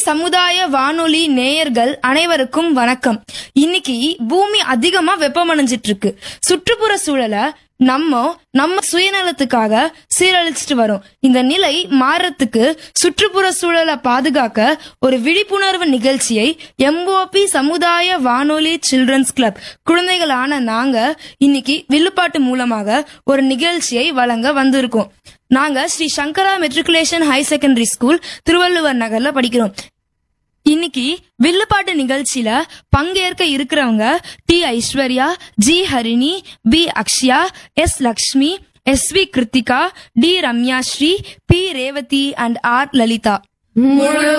சமுதாய வானொலி நேயர்கள் அனைவருக்கும் வணக்கம் இன்னைக்கு பூமி அதிகமா வெப்பமடைஞ்சிட்டு இருக்கு சுற்றுப்புற சூழலை நம்ம நம்ம சுயநலத்துக்காக சீரழிச்சிட்டு வரோம் இந்த நிலை மாறத்துக்கு சுற்றுப்புற சூழலை பாதுகாக்க ஒரு விழிப்புணர்வு நிகழ்ச்சியை எம்ஓபி சமுதாய வானொலி சில்ட்ரன்ஸ் கிளப் குழந்தைகளான நாங்க இன்னைக்கு வில்லுப்பாட்டு மூலமாக ஒரு நிகழ்ச்சியை வழங்க வந்திருக்கோம் நாங்க Sri Sankara matriculation high secondary school Thiruvalluvar நகர்ல படிக்கிறோம் இன்னைக்கு வில்லுப்பாட்டு நிகழ்ச்சியில பங்கேற்க இருக்கிறவங்க T Aishwarya G Harini P Akshaya S Lakshmi S V Krithika T Ramya Sri P Revathi and R Lalitha